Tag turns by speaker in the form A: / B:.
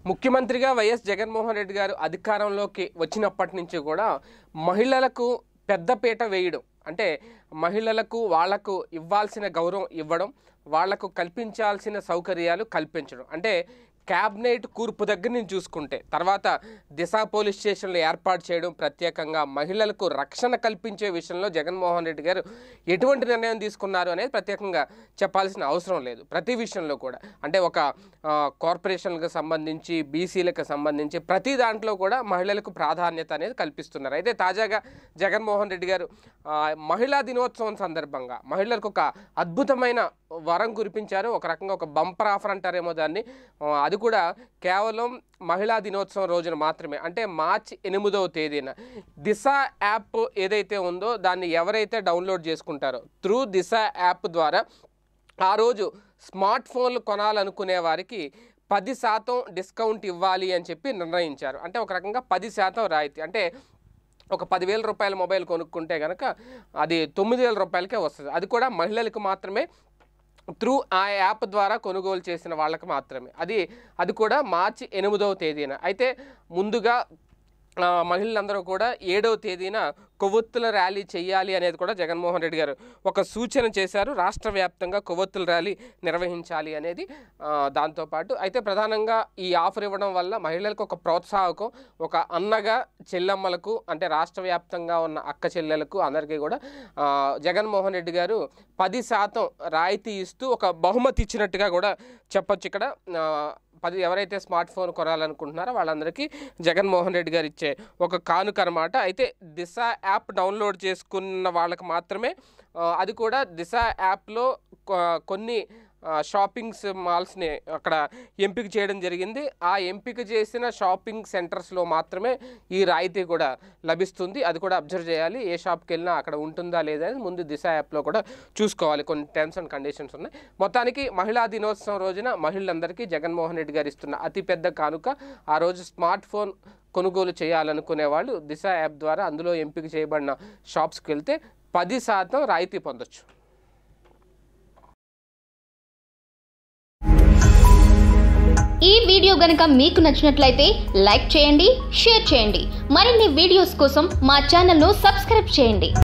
A: ముఖ్యమంత్రిగా వైఎస్ జగన్మోహన్ రెడ్డి గారు అధికారంలోకి వచ్చినప్పటి నుంచి కూడా మహిళలకు పెద్దపీట వేయడం అంటే మహిళలకు వాళ్లకు ఇవ్వాల్సిన గౌరవం ఇవ్వడం వాళ్లకు కల్పించాల్సిన సౌకర్యాలు కల్పించడం అంటే క్యాబినెట్ కూర్పు దగ్గర నుంచి చూసుకుంటే తర్వాత దిశ పోలీస్ స్టేషన్లు ఏర్పాటు చేయడం ప్రత్యేకంగా మహిళలకు రక్షణ కల్పించే విషయంలో జగన్మోహన్ రెడ్డి గారు ఎటువంటి నిర్ణయం తీసుకున్నారు అనేది ప్రత్యేకంగా చెప్పాల్సిన అవసరం లేదు ప్రతి విషయంలో కూడా అంటే ఒక ఆ, కార్పొరేషన్లకు సంబంధించి బీసీలకు సంబంధించి ప్రతి దాంట్లో కూడా మహిళలకు ప్రాధాన్యత అనేది కల్పిస్తున్నారు అయితే తాజాగా జగన్మోహన్ రెడ్డి గారు ఆ, మహిళా దినోత్సవం సందర్భంగా మహిళలకు ఒక అద్భుతమైన వరం కురిపించారు ఒక రకంగా ఒక బంపర్ ఆఫర్ అంటారేమో దాన్ని ఆ, అది కూడా కేవలం మహిళా దినోత్సవం రోజున మాత్రమే అంటే మార్చి ఎనిమిదవ తేదీన దిశ యాప్ ఏదైతే ఉందో దాన్ని ఎవరైతే డౌన్లోడ్ చేసుకుంటారో త్రూ దిశ యాప్ ద్వారా ఆ రోజు స్మార్ట్ ఫోన్లు కొనాలనుకునే వారికి పది శాతం డిస్కౌంట్ ఇవ్వాలి అని చెప్పి నిర్ణయించారు అంటే ఒక రకంగా పది శాతం రాయితీ అంటే ఒక పదివేల రూపాయల మొబైల్ కొనుక్కుంటే కనుక అది తొమ్మిది వేల రూపాయలకే వస్తుంది అది కూడా మహిళలకు మాత్రమే త్రూ ఆ యాప్ ద్వారా కొనుగోలు చేసిన వాళ్ళకి మాత్రమే అది అది కూడా మార్చి ఎనిమిదవ తేదీన అయితే ముందుగా ఆ, మహిళలందరూ కూడా ఏడవ తేదీన కొవ్వొత్తుల ర్యాలీ చేయాలి అనేది కూడా జగన్మోహన్ రెడ్డి గారు ఒక సూచన చేశారు రాష్ట్ర వ్యాప్తంగా కొవ్వొత్తుల ర్యాలీ నిర్వహించాలి అనేది ఆ, దాంతోపాటు అయితే ప్రధానంగా ఈ ఆఫర్ ఇవ్వడం వల్ల మహిళలకు ఒక ప్రోత్సాహకం ఒక అన్నగా చెల్లెమ్మలకు అంటే రాష్ట్ర వ్యాప్తంగా ఉన్న అక్క చెల్లెలకు అందరికీ కూడా ఆ, జగన్మోహన్ రెడ్డి గారు పది శాతం రాయితీ ఇస్తూ ఒక బహుమతి ఇచ్చినట్టుగా కూడా చెప్పొచ్చు ఇక్కడ ఆ, పది ఎవరైతే స్మార్ట్ ఫోన్ కొనాలనుకుంటున్నారో వాళ్ళందరికీ జగన్మోహన్ రెడ్డి గారు ఇచ్చే ఒక కానుక అనమాట అయితే దిశ యాప్ డౌన్లోడ్ చేసుకున్న వాళ్ళకి మాత్రమే ఆ, అది కూడా దిశ యాప్లో కొ- కొన్ని ఆ, షాపింగ్స్ మాల్స్ని అక్కడ ఎంపిక చేయడం జరిగింది ఆ ఎంపిక చేసిన షాపింగ్ సెంటర్స్లో మాత్రమే ఈ రాయితీ కూడా లభిస్తుంది అది కూడా అబ్జర్వ్ చేయాలి ఏ షాప్కి వెళ్ళినా అక్కడ ఉంటుందా లేదా అని ముందు దిశ యాప్లో కూడా చూసుకోవాలి కొన్ని టర్మ్స్ అండ్ కండిషన్స్ ఉన్నాయి మొత్తానికి మహిళా దినోత్సవం రోజున మహిళలందరికీ జగన్మోహన్ రెడ్డి గారు ఇస్తున్న అతిపెద్ద కానుక ఆ రోజు స్మార్ట్ ఫోన్ కొనుగోలు చేయాలనుకునే వాళ్ళు దిశ యాప్ ద్వారా అందులో ఎంపిక చేయబడిన షాప్స్కి వెళ్తే పది శాతం రాయితీ పొందొచ్చు
B: ఈ వీడియో గనుక మీకు నచ్చినట్లయితే లైక్ చేయండి షేర్ చేయండి మరిన్ని వీడియోస్ కోసం మా ఛానల్ను సబ్స్క్రైబ్ చేయండి